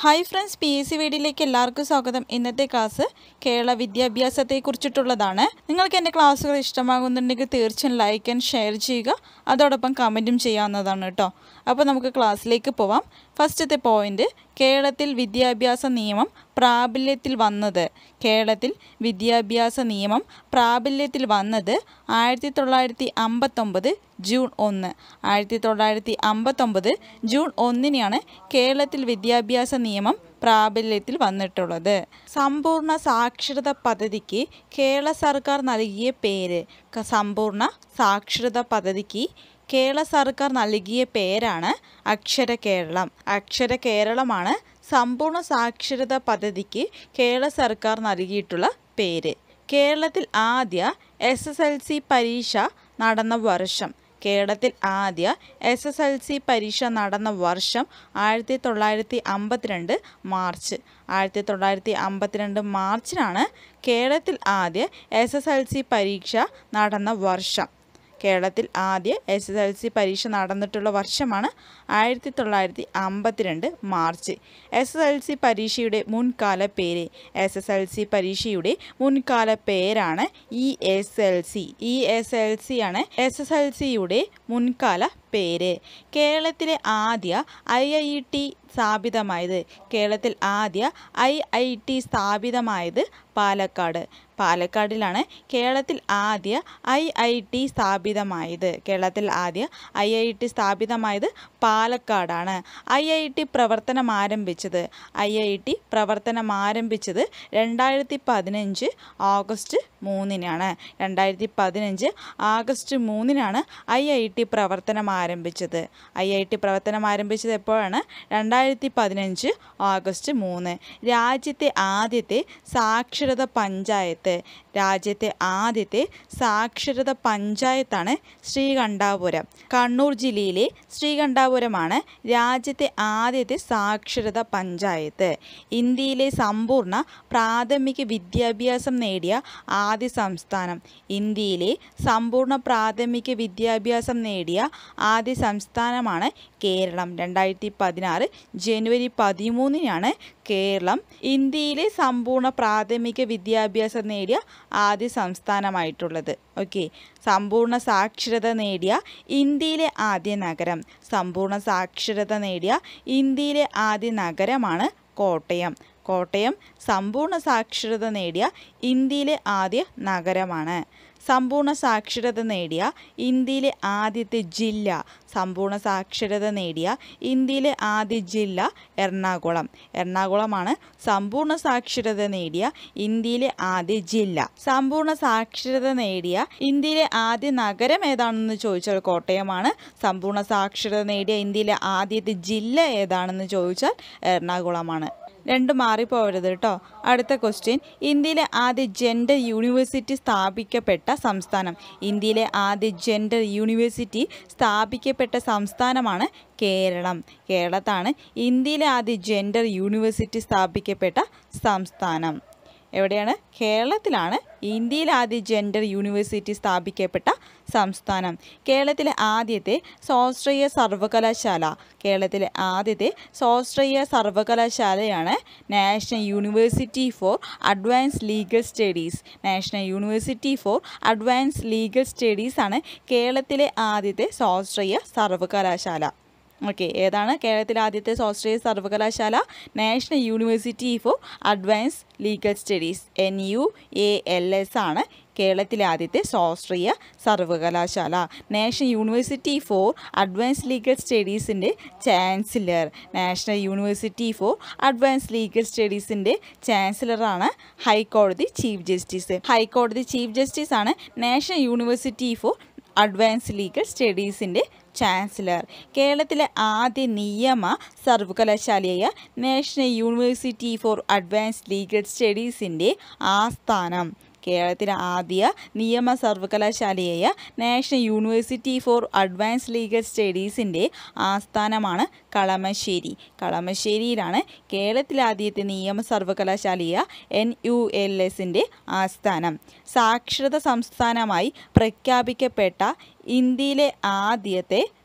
hi friends P S C വീഡിയോയിലേക്ക് എല്ലാവർക്കും സ്വാഗതം ഇന്നത്തെ ക്ലാസ് കേരള വിദ്യാഭ്യാസത്തെ കുറിച്ചിട്ടുള്ളതാണ് നിങ്ങൾക്ക് എൻ്റെ ക്ലാസ്സുകൾ ഇഷ്ടമാകുന്നുണ്ടെങ്കിൽ തീർച്ചയായും ലൈക്ക് ആൻഡ് ഷെയർ ചെയ്യുക അതോടൊപ്പം കമൻറ്റും ചെയ്യാവുന്നതാണ് കേട്ടോ അപ്പോൾ നമുക്ക് ക്ലാസ്സിലേക്ക് പോവാം ഫസ്റ്റത്തെ പോയിന്റ് കേരളത്തിൽ വിദ്യാഭ്യാസ നിയമം പ്രാബല്യത്തിൽ വന്നത് കേരളത്തിൽ വിദ്യാഭ്യാസ നിയമം പ്രാബല്യത്തിൽ വന്നത് ആയിരത്തി തൊള്ളായിരത്തി അമ്പത്തൊമ്പത് ജൂൺ ഒന്ന് ആയിരത്തി തൊള്ളായിരത്തി അമ്പത്തൊമ്പത് ജൂൺ ഒന്നിനാണ് കേരളത്തിൽ വിദ്യാഭ്യാസ നിയമം പ്രാബല്യത്തിൽ വന്നിട്ടുള്ളത് സമ്പൂർണ്ണ സാക്ഷരത പദ്ധതിക്ക് കേരള സർക്കാർ നൽകിയ പേര് ക- സമ്പൂർണ്ണ സാക്ഷരത പദ്ധതിക്ക് കേരള സർക്കാർ നൽകിയ പേരാണ് അക്ഷര കേരളം അക്ഷര കേരളമാണ് സമ്പൂർണ്ണ സാക്ഷരത പദ്ധതിക്ക് കേരള സർക്കാർ നൽകിയിട്ടുള്ള പേര് കേരളത്തിൽ ആദ്യ എസ് എസ് എൽ സി പരീക്ഷ നടന്ന വർഷം കേരളത്തിൽ ആദ്യ എസ് എസ് എൽ സി പരീക്ഷ നടന്ന വർഷം ആയിരത്തി തൊള്ളായിരത്തി അമ്പത്തിരണ്ട് മാർച്ച് ആയിരത്തി തൊള്ളായിരത്തി അമ്പത്തിരണ്ട് മാർച്ചിനാണ് കേരളത്തിൽ ആദ്യ എസ് എസ് എൽ സി പരീക്ഷ നടന്ന വർഷം കേരളത്തിൽ ആദ്യ എസ് എസ് എൽ സി പരീക്ഷ നടന്നിട്ടുള്ള വർഷമാണ് ആയിരത്തി തൊള്ളായിരത്തി അമ്പത്തിരണ്ട് March S S L C പരീക്ഷയുടെ മുൻകാല പേര് എസ് എസ് എൽ സി പരീക്ഷയുടെ മുൻകാല പേരാണ് E S L C E S L C ആണ് എസ് എസ് എൽ സിയുടെ മുൻകാല പേര് കേരളത്തിലെ ആദ്യ ഐ ഐ ടി സ്ഥാപിതമായത് കേരളത്തിൽ ആദ്യ ഐ ഐ ടി സ്ഥാപിതമായത് പാലക്കാട് പാലക്കാടിലാണ് കേരളത്തിൽ ആദ്യ ഐ ഐ ടി സ്ഥാപിതമായത് കേരളത്തിൽ ആദ്യ ഐ ഐ ടി സ്ഥാപിതമായത് പാലക്കാടാണ് ഐ ഐ ടി പ്രവർത്തനം ആരംഭിച്ചത് ഐ ഐ ടി പ്രവർത്തനം ആരംഭിച്ചത് രണ്ടായിരത്തി പതിനഞ്ച് ഓഗസ്റ്റ് മൂന്നിനാണ് രണ്ടായിരത്തി പതിനഞ്ച് ആഗസ്റ്റ് മൂന്നിനാണ് ഐ ഐ ടി പ്രവർത്തനം ആരംഭിച്ചത് ഐ ഐ ടി പ്രവർത്തനം ആരംഭിച്ചത് എപ്പോഴാണ് രണ്ടായിരത്തി പതിനഞ്ച് ഓഗസ്റ്റ് മൂന്ന് രാജ്യത്തെ ആദ്യത്തെ സാക്ഷരത പഞ്ചായത്ത് രാജ്യത്തെ ആദ്യത്തെ സാക്ഷരത പഞ്ചായത്താണ് ശ്രീകണ്ഠാപുരം കണ്ണൂർ ജില്ലയിലെ ശ്രീകണ്ഠാപുരമാണ് രാജ്യത്തെ ആദ്യത്തെ സാക്ഷരത പഞ്ചായത്ത് ഇന്ത്യയിലെ സമ്പൂർണ്ണ പ്രാഥമിക വിദ്യാഭ്യാസം നേടിയ ആദ്യ സംസ്ഥാനം ഇന്ത്യയിലെ സമ്പൂർണ്ണ പ്രാഥമിക വിദ്യാഭ്യാസം നേടിയ ആദ്യ സംസ്ഥാനമാണ് കേരളം രണ്ടായിരത്തി പതിനാറ് ജനുവരി പതിമൂന്നിനാണ് കേരളം ഇന്ത്യയിലെ സമ്പൂർണ്ണ പ്രാഥമിക വിദ്യാഭ്യാസം നേടിയ ആദ്യ സംസ്ഥാനമായിട്ടുള്ളത് ഓക്കെ സമ്പൂർണ്ണ സാക്ഷരത നേടിയ ഇന്ത്യയിലെ ആദ്യ നഗരം സമ്പൂർണ്ണ സാക്ഷരത നേടിയ ഇന്ത്യയിലെ ആദ്യ നഗരമാണ് കോട്ടയം കോട്ടയം സമ്പൂർണ്ണ സാക്ഷരത നേടിയ ഇന്ത്യയിലെ ആദ്യ നഗരമാണ് സമ്പൂർണ്ണ സാക്ഷരത നേടിയ ഇന്ത്യയിലെ ആദ്യത്തെ ജില്ല സമ്പൂർണ്ണ സാക്ഷരത നേടിയ ഇന്ത്യയിലെ ആദ്യ ജില്ല എറണാകുളം എറണാകുളമാണ് സമ്പൂർണ്ണ സാക്ഷരത നേടിയ ഇന്ത്യയിലെ ആദ്യ ജില്ല സമ്പൂർണ്ണ സാക്ഷരത നേടിയ ഇന്ത്യയിലെ ആദ്യ നഗരം ഏതാണെന്ന് ചോദിച്ചാൽ കോട്ടയമാണ് സമ്പൂർണ്ണ സാക്ഷരത നേടിയ ഇന്ത്യയിലെ ആദ്യത്തെ ജില്ല ഏതാണെന്ന് ചോദിച്ചാൽ എറണാകുളമാണ് രണ്ടും മാറിപ്പോവരുത് കേട്ടോ അടുത്ത ക്വസ്റ്റ്യൻ ഇന്ത്യയിലെ ആദ്യ ജെൻഡർ യൂണിവേഴ്സിറ്റി സ്ഥാപിക്കപ്പെട്ട സംസ്ഥാനം ഇന്ത്യയിലെ ആദ്യ ജെൻഡർ യൂണിവേഴ്സിറ്റി സ്ഥാപിക്കപ്പെട്ട സംസ്ഥാനമാണ് കേരളം കേരളത്താണ് ഇന്ത്യയിലെ ആദ്യ ജെൻഡർ യൂണിവേഴ്സിറ്റി സ്ഥാപിക്കപ്പെട്ട സംസ്ഥാനം എവിടെയാണ് കേരളത്തിലാണ് ഇന്ത്യയിൽ ആദ്യ ജെൻഡർ യൂണിവേഴ്സിറ്റി സ്ഥാപിക്കപ്പെട്ട സംസ്ഥാനം കേരളത്തിലെ ആദ്യത്തെ സ്വാശ്രയ സർവകലാശാല കേരളത്തിലെ ആദ്യത്തെ സ്വാശ്രയ സർവകലാശാലയാണ് national university for advance legal studies national university for advance legal studies ആണ് കേരളത്തിലെ ആദ്യത്തെ സ്വാശ്രയ സർവകലാശാല ഓക്കെ ഏതാണ് കേരളത്തിലെ ആദ്യത്തെ സ്വാശ്രയ സർവകലാശാല national university for advance legal studies N U A L S ആണ് കേരളത്തിലെ ആദ്യത്തെ സ്വാശ്രയ സർവകലാശാല national university for advance legal സ്റ്റഡീസിൻ്റെ chancellor national university for advance legal സ്റ്റഡീസിൻ്റെ ചാൻസലറാണ് ഹൈക്കോടതി ചീഫ് ജസ്റ്റിസ് ഹൈക്കോടതി ചീഫ് ജസ്റ്റിസ് ആണ് national university for advance legal സ്റ്റഡീസിൻ്റെ ചാൻസലർ കേരളത്തിലെ ആദ്യ നിയമ സർവകലാശാലയായ national university for advance legal സ്റ്റഡീസിൻ്റെ ആസ്ഥാനം കേരളത്തിലെ ആദ്യ നിയമ സർവകലാശാലയായ national university for advance legal സ്റ്റഡീസിൻ്റെ ആസ്ഥാനമാണ് കളമശ്ശേരി കളമശ്ശേരിയിലാണ് കേരളത്തിലെ ആദ്യത്തെ നിയമ സർവകലാശാലയായ എൻ യു എൽ എസിൻ്റെ ആസ്ഥാനം സാക്ഷരത സംസ്ഥാനമായി പ്രഖ്യാപിക്കപ്പെട്ട ഇന്ത്യയിലെ ആദ്യത്തെ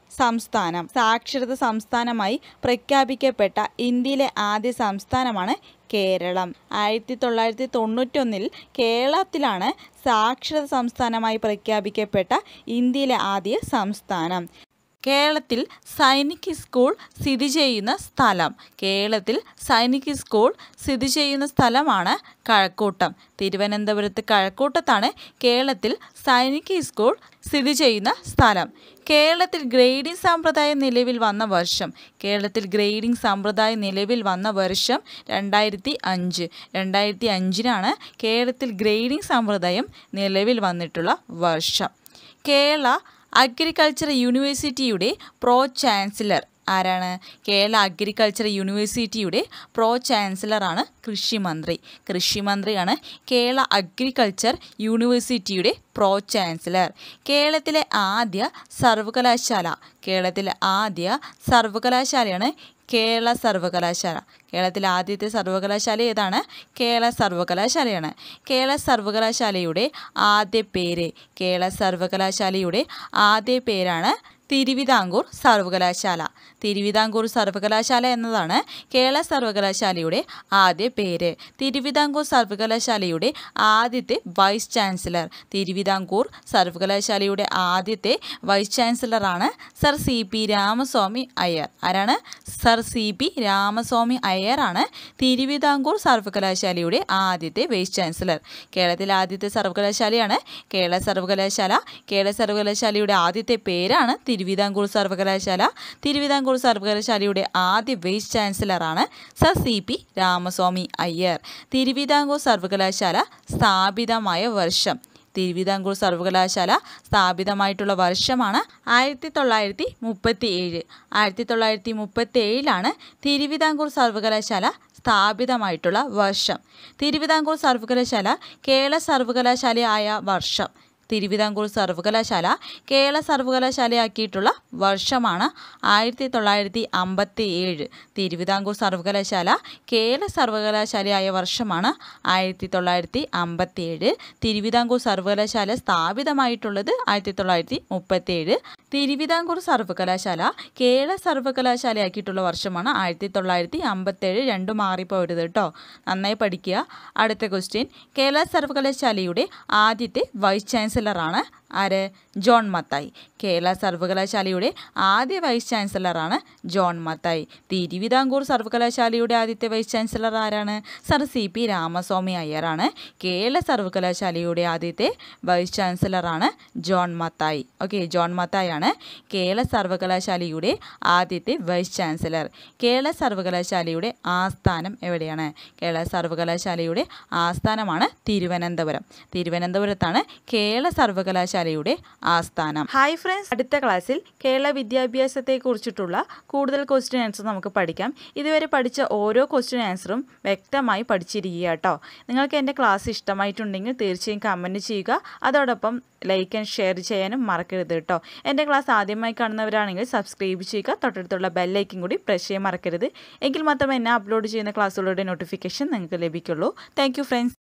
സംസ്ഥാനം സാക്ഷരത സംസ്ഥാനമായി പ്രഖ്യാപിക്കപ്പെട്ട ഇന്ത്യയിലെ ആദ്യ സംസ്ഥാനമാണ് കേരളം ആയിരത്തി തൊള്ളായിരത്തി തൊണ്ണൂറ്റൊന്നിൽ കേരളത്തിലാണ് സാക്ഷരത സംസ്ഥാനമായി പ്രഖ്യാപിക്കപ്പെട്ട ഇന്ത്യയിലെ ആദ്യ സംസ്ഥാനം കേരളത്തിൽ സൈനിക് സ്കൂൾ സ്ഥിതി ചെയ്യുന്ന സ്ഥലം കേരളത്തിൽ സൈനിക് സ്കൂൾ സ്ഥിതി ചെയ്യുന്ന സ്ഥലമാണ് കഴക്കൂട്ടം തിരുവനന്തപുരത്ത് കഴക്കൂട്ടത്താണ് കേരളത്തിൽ സൈനിക് സ്കൂൾ സ്ഥിതി ചെയ്യുന്ന സ്ഥലം കേരളത്തിൽ ഗ്രേഡിംഗ് സമ്പ്രദായം നിലവിൽ വന്ന വർഷം കേരളത്തിൽ ഗ്രേഡിംഗ് സമ്പ്രദായം നിലവിൽ വന്ന വർഷം രണ്ടായിരത്തി അഞ്ച് രണ്ടായിരത്തി അഞ്ചിനാണ് കേരളത്തിൽ ഗ്രേഡിംഗ് സമ്പ്രദായം നിലവിൽ വന്നിട്ടുള്ള വർഷം കേരള അഗ്രികൾച്ചർ യൂണിവേഴ്സിറ്റിയുടെ പ്രോ ചാൻസലർ ആരാണ് കേരള അഗ്രികൾച്ചർ യൂണിവേഴ്സിറ്റിയുടെ പ്രോ ചാൻസലറാണ് കൃഷിമന്ത്രി കൃഷിമന്ത്രിയാണ് കേരള അഗ്രികൾച്ചർ യൂണിവേഴ്സിറ്റിയുടെ പ്രോ ചാൻസലർ കേരളത്തിലെ ആദ്യ സർവകലാശാല കേരളത്തിലെ ആദ്യ സർവകലാശാലയാണ് കേരള സർവകലാശാല കേരളത്തിലെ ആദ്യത്തെ സർവകലാശാല ഏതാണ് കേരള സർവകലാശാലയാണ് കേരള സർവകലാശാലയുടെ ആദ്യ പേര് കേരള സർവകലാശാലയുടെ ആദ്യ പേരാണ് തിരുവിതാംകൂർ സർവകലാശാല തിരുവിതാംകൂർ സർവകലാശാല എന്നതാണ് കേരള സർവകലാശാലയുടെ ആദ്യ പേര് തിരുവിതാംകൂർ സർവകലാശാലയുടെ ആദ്യത്തെ വൈസ് ചാൻസലർ തിരുവിതാംകൂർ സർവകലാശാലയുടെ ആദ്യത്തെ വൈസ് ചാൻസലറാണ് sir C P Ramaswamy Iyer ആരാണ് സർ സി പി രാമസ്വാമി അയ്യറാണ് തിരുവിതാംകൂർ സർവകലാശാലയുടെ ആദ്യത്തെ വൈസ് ചാൻസലർ കേരളത്തിലെ ആദ്യത്തെ സർവകലാശാലയാണ് കേരള സർവകലാശാല കേരള സർവകലാശാലയുടെ ആദ്യത്തെ പേരാണ് തിരുവിതാംകൂർ സർവകലാശാല തിരുവിതാംകൂർ സർവകലാശാലയുടെ ആദ്യ വൈസ് ചാൻസലറാണ് sir C P Ramaswamy Iyer Thiruvithamkoor സർവകലാശാല സ്ഥാപിതമായ വർഷം തിരുവിതാംകൂർ സർവകലാശാല സ്ഥാപിതമായിട്ടുള്ള വർഷമാണ് ആയിരത്തി തൊള്ളായിരത്തി മുപ്പത്തി ഏഴ് ആയിരത്തി തൊള്ളായിരത്തി മുപ്പത്തി ഏഴിലാണ് തിരുവിതാംകൂർ സർവകലാശാല സ്ഥാപിതമായിട്ടുള്ള വർഷം തിരുവിതാംകൂർ സർവകലാശാല കേരള സർവകലാശാലയായ വർഷം തിരുവിതാംകൂർ സർവകലാശാല കേരള സർവകലാശാലയാക്കിയിട്ടുള്ള വർഷമാണ് ആയിരത്തി തൊള്ളായിരത്തി അമ്പത്തി ഏഴ് തിരുവിതാംകൂർ സർവകലാശാല കേരള സർവകലാശാലയായ വർഷമാണ് ആയിരത്തി തൊള്ളായിരത്തി അമ്പത്തി ഏഴ് തിരുവിതാംകൂർ സർവകലാശാല സ്ഥാപിതമായിട്ടുള്ളത് ആയിരത്തി തൊള്ളായിരത്തി മുപ്പത്തി ഏഴ് തിരുവിതാംകൂർ സർവകലാശാല കേരള സർവകലാശാലയാക്കിയിട്ടുള്ള വർഷമാണ് ആയിരത്തി തൊള്ളായിരത്തി അമ്പത്തേഴ് രണ്ടും മാറിപ്പോരുത് കേട്ടോ നന്നായി പഠിക്കുക അടുത്ത ക്വസ്റ്റ്യൻ കേരള സർവകലാശാലയുടെ ആദ്യത്തെ വൈസ് ചാൻസലറാണ് ആര് ജോൺ മത്തായി കേരള സർവകലാശാലയുടെ ആദ്യ വൈസ് ചാൻസലറാണ് ജോൺ മത്തായി തിരുവിതാംകൂർ സർവകലാശാലയുടെ ആദ്യത്തെ വൈസ് ചാൻസലർ ആരാണ് സർ സി പി രാമസ്വാമി അയ്യറാണ് കേരള സർവകലാശാലയുടെ ആദ്യത്തെ വൈസ് ചാൻസലറാണ് John Mathai okay John Mathai ആണ് കേരള സർവകലാശാലയുടെ ആദ്യത്തെ വൈസ് ചാൻസലർ കേരള സർവകലാശാലയുടെ ആസ്ഥാനം എവിടെയാണ് കേരള സർവകലാശാലയുടെ ആസ്ഥാനമാണ് തിരുവനന്തപുരം തിരുവനന്തപുരത്താണ് കേരള സർവകലാശാലയുടെ ആസ്ഥാനം ഹായ് ഫ്രണ്ട്സ് അടുത്ത ക്ലാസ്സിൽ കേരള വിദ്യാഭ്യാസത്തെ കുറിച്ചിട്ടുള്ള കൂടുതൽ ക്വസ്റ്റ്യൻ ആൻസർ നമുക്ക് പഠിക്കാം ഇതുവരെ പഠിച്ച ഓരോ ക്വസ്റ്റ്യൻ ആൻസറും വ്യക്തമായി പഠിച്ചിരിക്കുക കേട്ടോ നിങ്ങൾക്ക് എൻ്റെ ക്ലാസ് ഇഷ്ടമായിട്ടുണ്ടെങ്കിൽ തീർച്ചയായും കമൻറ്റ് ചെയ്യുക അതോടൊപ്പം ലൈക്ക് ആൻഡ് ഷെയർ ചെയ്യാനും മറക്കരുത് കേട്ടോ എൻ്റെ ക്ലാസ് ആദ്യമായി കാണുന്നവരാണെങ്കിൽ സബ്സ്ക്രൈബ് ചെയ്യുക തൊട്ടടുത്തുള്ള ബെല്ലൈക്കും കൂടി പ്രസ് ചെയ്യാൻ മറക്കരുത് എങ്കിൽ മാത്രമേ എന്നെ അപ്ലോഡ് ചെയ്യുന്ന ക്ലാസ്സുകളുടെ നോട്ടിഫിക്കേഷൻ നിങ്ങൾക്ക് ലഭിക്കുള്ളൂ താങ്ക് യു ഫ്രണ്ട്സ്